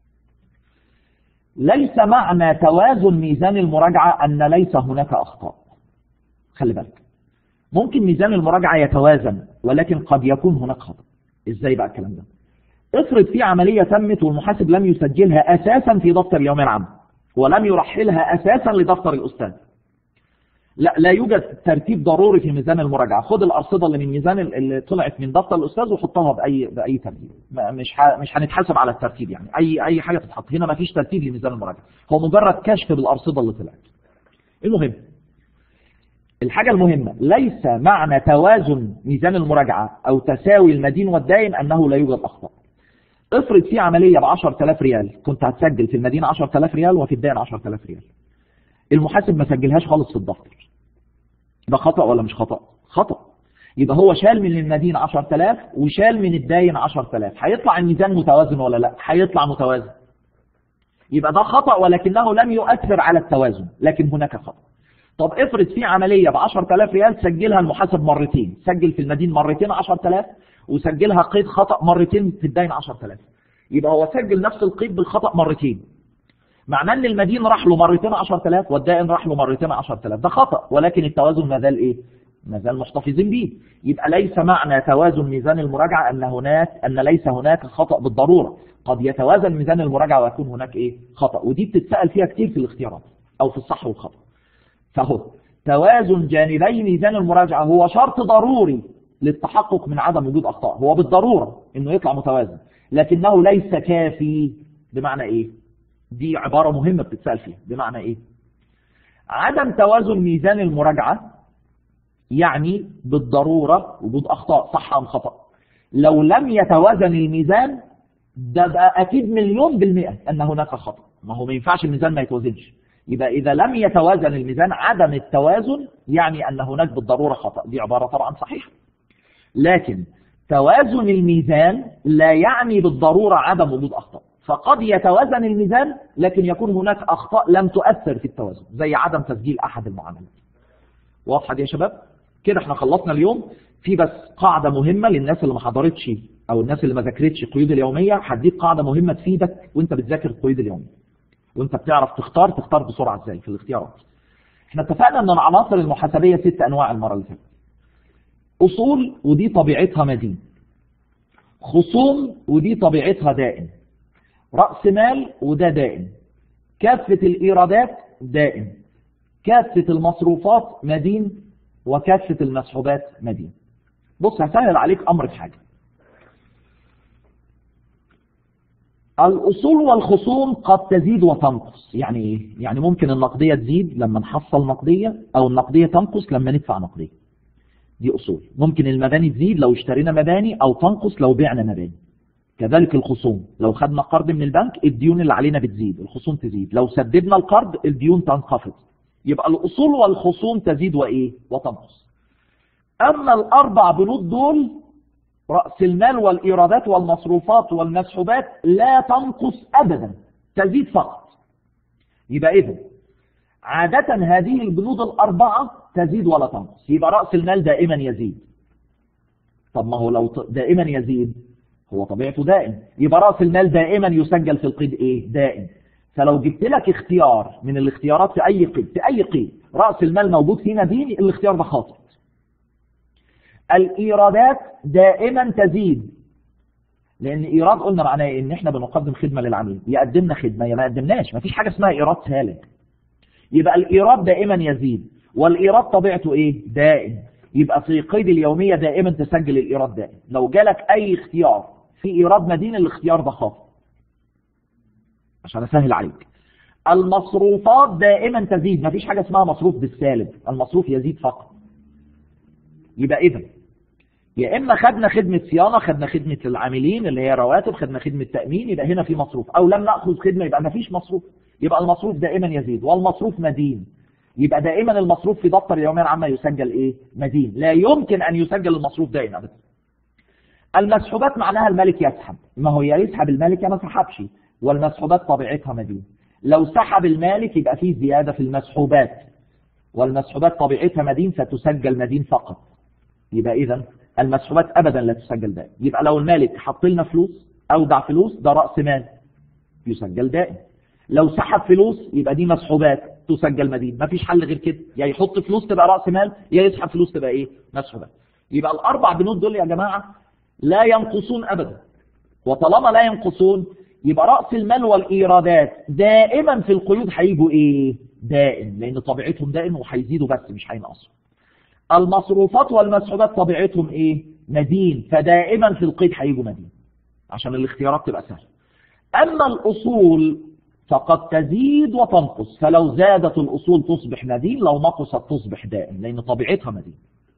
ليس معنى توازن ميزان المراجعه ان ليس هناك اخطاء خلي بالك ممكن ميزان المراجعه يتوازن ولكن قد يكون هناك خطا ازاي بقى الكلام ده افرض في عملية تمت والمحاسب لم يسجلها أساسا في دفتر اليومية العامة ولم يرحلها أساسا لدفتر الأستاذ لا لا يوجد ترتيب ضروري في ميزان المراجعة خد الأرصدة اللي من ميزان اللي طلعت من دفتر الأستاذ وحطها بأي بأي ترتيب مش ح... مش هنتحاسب على الترتيب يعني أي أي حاجة تتحط هنا ما فيش ترتيب لميزان المراجعة هو مجرد كشف بالأرصدة اللي طلعت المهم الحاجة المهمة ليس معنى توازن ميزان المراجعة أو تساوي المدين والدائن أنه لا يوجد أخطاء افرض في عملية ب 10000 ريال كنت هتسجل في المدين 10000 ريال وفي الدائن 10000 ريال المحاسب ما سجلهاش خالص في الدفتر ده خطأ ولا مش خطأ خطأ يبقى هو شال من المدين 10000 وشال من الداين 10000 هيطلع الميزان متوازن ولا لا هيطلع متوازن يبقى ده خطأ ولكنه لم يؤثر على التوازن لكن هناك خطأ طب افرض في عملية ب 10000 ريال سجلها المحاسب مرتين سجل في المدين مرتين 10000 وسجلها قيد خطأ مرتين في الدين 10000 يبقى هو سجل نفس القيد بالخطأ مرتين معناه ان المدين راح له مرتين 10000 والدائن راح له مرتين 10000 ده خطأ ولكن التوازن ما زال ايه ما زال محتفظين به يبقى ليس معنى توازن ميزان المراجعة ان هناك ان ليس هناك خطأ بالضرورة قد يتوازن ميزان المراجعة ويكون هناك ايه خطأ ودي بتتسأل فيها كتير في الاختيارات او في الصح والخطأ فهو توازن جانبي ميزان المراجعة هو شرط ضروري للتحقق من عدم وجود أخطاء هو بالضرورة انه يطلع متوازن لكنه ليس كافي بمعنى ايه دي عبارة مهمة بتتسأل فيها بمعنى ايه عدم توازن ميزان المراجعة يعني بالضرورة وجود أخطاء صح أم خطأ لو لم يتوازن الميزان ده بقى أكيد مليون بالمئة أن هناك خطأ ما هو ما ينفعش الميزان ما يتوازنش يبقى إذا لم يتوازن الميزان عدم التوازن يعني أن هناك بالضرورة خطأ دي عبارة طبعا صحيحة لكن توازن الميزان لا يعني بالضرورة عدم وجود أخطاء فقد يتوازن الميزان لكن يكون هناك أخطاء لم تؤثر في التوازن زي عدم تسجيل أحد المعاملات واضحة دي يا شباب كده احنا خلصنا اليوم في بس قاعدة مهمة للناس اللي ما حضرتش أو الناس اللي ما ذاكرتش القيود اليومية هديك قاعدة مهمة تفيدك وانت بتذاكر القيود اليومية وانت بتعرف تختار تختار بسرعة ازاي في الاختيارات احنا اتفقنا ان العناصر المحاسبية ست انواع المرة اللي فاتت اصول ودي طبيعتها مدين خصوم ودي طبيعتها دائم رأس مال وده دائم كافة الايرادات دائم كافة المصروفات مدين وكافة المسحوبات مدين بص هسهل عليك امر في حاجة الأصول والخصوم قد تزيد وتنقص يعني إيه؟ يعني ممكن النقدية تزيد لما نحصل نقدية أو النقدية تنقص لما ندفع نقدية دي أصول ممكن المباني تزيد لو اشترينا مباني أو تنقص لو بعنا مباني كذلك الخصوم لو خدنا قرض من البنك الديون اللي علينا بتزيد الخصوم تزيد لو سددنا القرض الديون تنخفض يبقى الأصول والخصوم تزيد وإيه وتنقص أما الأربع بنود دول رأس المال والإيرادات والمصروفات والمسحوبات لا تنقص أبدا تزيد فقط يبقى إذن عادة هذه البنود الأربعة تزيد ولا تنقص يبقى رأس المال دائما يزيد طب ما هو لو دائما يزيد هو طبيعته دائم يبقى رأس المال دائما يسجل في القيد إيه دائم فلو جبت لك اختيار من الاختيارات في أي قيد في أي قيد رأس المال موجود فينا ديني الاختيار ده خاطئ الإيرادات دائما تزيد لأن إيراد قلنا معناه إيه؟ إن إحنا بنقدم خدمة للعميل يقدمنا خدمة يا ما قدمناش ما فيش حاجة اسمها إيراد سالم يبقى الإيراد دائما يزيد والإيراد طبيعته إيه دائم يبقى في قيد اليومية دائما تسجل الإيراد دائم لو جالك أي اختيار في إيراد مدين الاختيار ده خاطئ عشان أسهل عليك المصروفات دائما تزيد ما فيش حاجة اسمها مصروف بالسالب المصروف يزيد فقط يبقى إذا يا إما خدنا خدمة صيانة خدنا خدمة العاملين اللي هي رواتب خدنا خدمة تأمين يبقى هنا في مصروف أو لم نأخذ خدمة يبقى ما فيش مصروف يبقى المصروف دائما يزيد والمصروف مدين يبقى دائما المصروف في دفتر اليومية العامة يسجل إيه مدين لا يمكن أن يسجل المصروف دائما أبدا المسحوبات معناها الملك يسحب ما هو يا يسحب الملك يا ما سحبش والمسحوبات طبيعتها مدين لو سحب المالك يبقى فيه زيادة في المسحوبات والمسحوبات طبيعتها مدين فتسجل مدين فقط يبقى إذا المسحوبات أبدا لا تسجل دائم يبقى لو المالك حط لنا فلوس أودع فلوس ده رأس مال يسجل دائم لو سحب فلوس يبقى دي مسحوبات تسجل مدين ما فيش حل غير كده يا يحط فلوس تبقى رأس مال يا يسحب فلوس تبقى إيه مسحوبات يبقى الأربع بنود دول يا جماعة لا ينقصون أبدا وطالما لا ينقصون يبقى رأس المال والإيرادات دائما في القيود هيجوا إيه دائم لأن طبيعتهم دائم وهيزيدوا بس مش هينقصوا المصروفات والمسحوبات طبيعتهم ايه مدين فدائما في القيد هيجوا مدين عشان الاختيارات تبقى سهله اما الاصول فقد تزيد وتنقص فلو زادت الأصول تصبح مدين لو نقصت تصبح دائن لأن طبيعتها مدين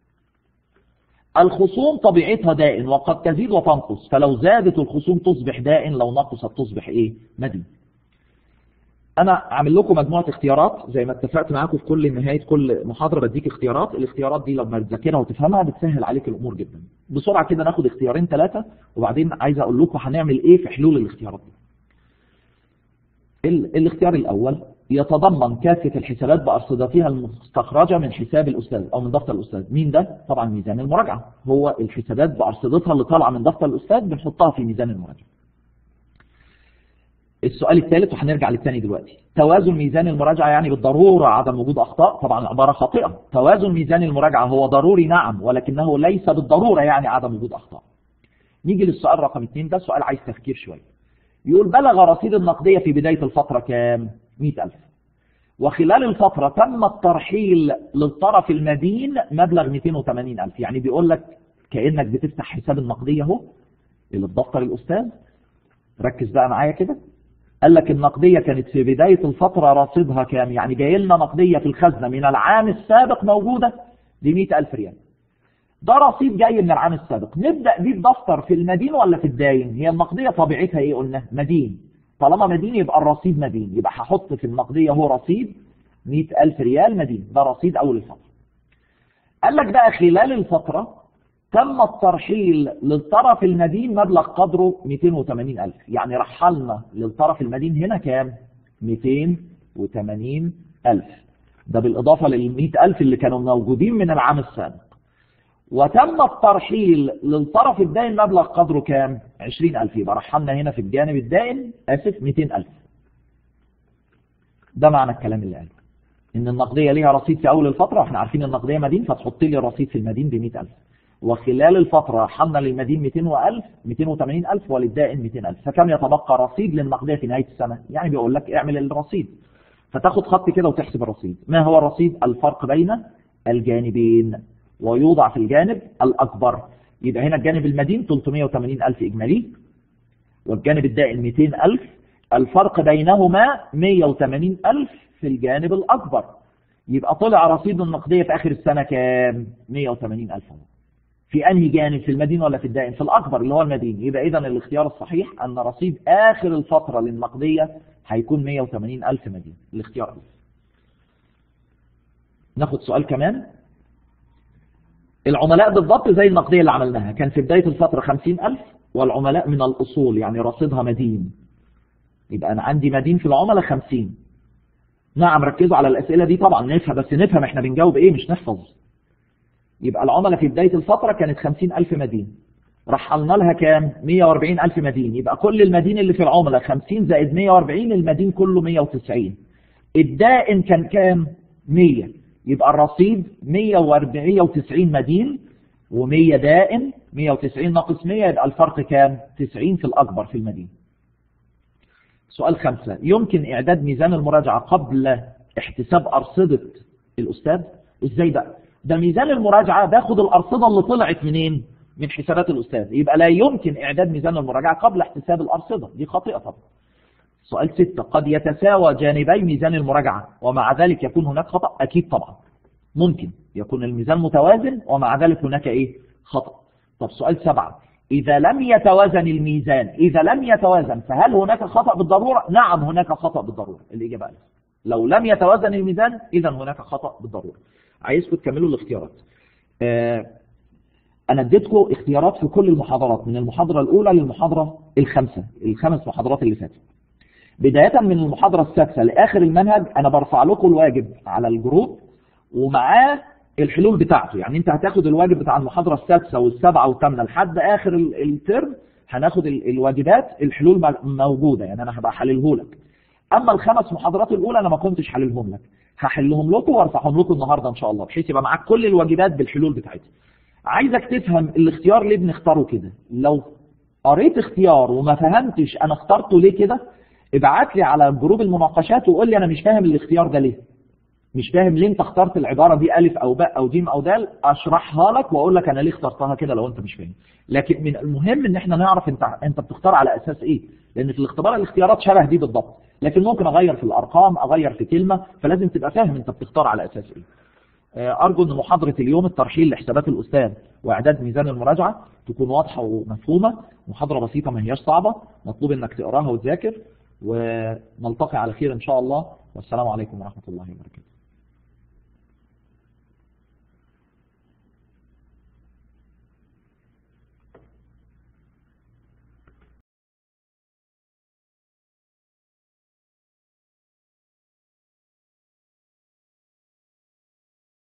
الخصوم طبيعتها دائن وقد تزيد وتنقص فلو زادت الخصوم تصبح دائن لو نقصت تصبح ايه مدين انا عامل لكم مجموعة اختيارات زي ما اتفقت معاكم في كل نهاية كل محاضرة بديك اختيارات الاختيارات دي لما تذاكرها وتفهمها بتسهل عليك الامور جدا بسرعة كده ناخد اختيارين ثلاثة وبعدين عايز اقول لكم هنعمل ايه في حلول الاختيارات دي الاختيار الاول يتضمن كافة الحسابات بأرصدتها المستخرجة من حساب الأستاذ أو من دفتر الأستاذ مين ده؟ طبعا ميزان المراجعة هو الحسابات بأرصدتها اللي طالعة من دفتر الأستاذ بنحطها في ميزان المراجعة السؤال الثالث وهنرجع للثاني دلوقتي توازن ميزان المراجعة يعني بالضرورة عدم وجود أخطاء طبعا عبارة خاطئة توازن ميزان المراجعة هو ضروري نعم ولكنه ليس بالضرورة يعني عدم وجود أخطاء نيجي للسؤال رقم اثنين ده سؤال عايز تفكير شوية يقول بلغ رصيد النقدية في بداية الفترة كام 100000 وخلال الفترة تم الترحيل للطرف المدين مبلغ 280000 يعني بيقول لك كأنك بتفتح حساب النقدية اهو اللي في دفتر الأستاذ ركز بقى معايا كده قال لك النقدية كانت في بداية الفترة رصيدها كام يعني جاي لنا نقدية في الخزنة من العام السابق موجودة ب 100000 ريال ده رصيد جاي من العام السابق نبدأ بيه بدفتر في المدين ولا في الداين هي النقدية طبيعتها ايه قلنا مدين طالما مدين يبقى الرصيد مدين يبقى هحط في النقدية هو رصيد 100000 ريال مدين ده رصيد أول الفترة قال لك بقى خلال الفترة تم الترحيل للطرف المدين مبلغ قدره 280000 يعني رحلنا للطرف المدين هنا كام 280000 ده بالإضافة لل 100000 اللي كانوا موجودين من العام السابق وتم الترحيل للطرف الدائن مبلغ قدره كام 20000 يبقى رحلنا هنا في الجانب الدائن اسف 200000 ده معنى الكلام اللي قاله ان النقديه ليها رصيد في اول الفتره واحنا عارفين النقديه مدين فتحط لي الرصيد في المدين ب 100000 وخلال الفتره رحلنا للمدين 200000 280000 وللدائن 200000 فكم يتبقى رصيد للنقديه في نهايه السنه يعني بيقول لك اعمل الرصيد فتاخد خط كده وتحسب الرصيد ما هو الرصيد الفرق بين الجانبين ويوضع في الجانب الأكبر يبقى هنا الجانب المدين 380 ألف إجمالي والجانب الدائن 200 ألف الفرق بينهما 180 ألف في الجانب الأكبر يبقى طلع رصيد النقدية في آخر السنة كام 180 ألف في أنهي جانب في المدين ولا في الدائن في الأكبر اللي هو المدين يبقى إذا الاختيار الصحيح أن رصيد آخر الفترة للنقدية هيكون 180 ألف مدين الاختيار ده ناخد سؤال كمان العملاء بالضبط زي النقدية اللي عملناها كان في بداية الفترة 50000 والعملاء من الأصول يعني رصيدها مدين يبقى أنا عندي مدين في العملاء 50 نعم ركزوا على الأسئلة دي طبعا نفهم بس نفهم احنا بنجاوب ايه مش نحفظ يبقى العملاء في بداية الفترة كانت 50000 مدين رحلنا لها كام 140000 مدين يبقى كل المدين اللي في العملاء 50 زائد 140 المدين كله 190 الدائن كان كام 100 يبقى الرصيد 190 مدين و100 دائن 190 ناقص 100 يبقى الفرق كام 90 في الأكبر في المدين سؤال خمسة يمكن إعداد ميزان المراجعة قبل احتساب أرصدة الأستاذ إزاي بقى ده ميزان المراجعة باخد الأرصدة اللي طلعت منين من حسابات الأستاذ يبقى لا يمكن إعداد ميزان المراجعة قبل احتساب الأرصدة دي خاطئة طبعا سؤال ستة قد يتساوى جانبي ميزان المراجعة ومع ذلك يكون هناك خطأ أكيد طبعا ممكن يكون الميزان متوازن ومع ذلك هناك إيه خطأ طب سؤال سبعة إذا لم يتوازن الميزان إذا لم يتوازن فهل هناك خطأ بالضرورة نعم هناك خطأ بالضرورة الإجابة ألف لو لم يتوازن الميزان إذا هناك خطأ بالضرورة عايزكم تكملوا الاختيارات آه أنا اديتكم اختيارات في كل المحاضرات من المحاضرة الأولى للمحاضرة الخامسة الخمس محاضرات اللي فاتت بداية من المحاضرة السادسة لآخر المنهج أنا برفع لكم الواجب على الجروب ومعاه الحلول بتاعته يعني انت هتاخد الواجب بتاع المحاضرة السادسة والسابعة والثامنة لحد آخر الترم هناخد الواجبات الحلول موجودة يعني أنا هبقى حلله لك أما الخمس محاضرات الأولى أنا ما كنتش حللهم لك هحلهم لكم وارفعهم لكم النهاردة إن شاء الله بحيث يبقى معاك كل الواجبات بالحلول بتاعتها عايزك تفهم الاختيار ليه بنختاره كده لو قريت اختيار وما فهمتش أنا اخترته ليه كده ابعت لي على جروب المناقشات وقول لي انا مش فاهم الاختيار ده ليه مش فاهم ليه انت اخترت العبارة دي ألف أو باء أو جيم أو دال أشرحها لك وأقول لك أنا ليه اخترتها كده لو أنت مش فاهم لكن من المهم إن احنا نعرف أنت أنت بتختار على أساس إيه لأن في الاختبار الاختيارات شبه دي بالضبط لكن ممكن اغير في الارقام اغير في كلمة فلازم تبقى فاهم انت بتختار على اساس ايه آه، ارجو ان محاضرة اليوم الترحيل لحسابات الاستاذ واعداد ميزان المراجعة تكون واضحة ومفهومة محاضرة بسيطة ما هياش صعبة مطلوب انك تقراها وتذاكر ونلتقي على خير ان شاء الله والسلام عليكم ورحمة الله وبركاته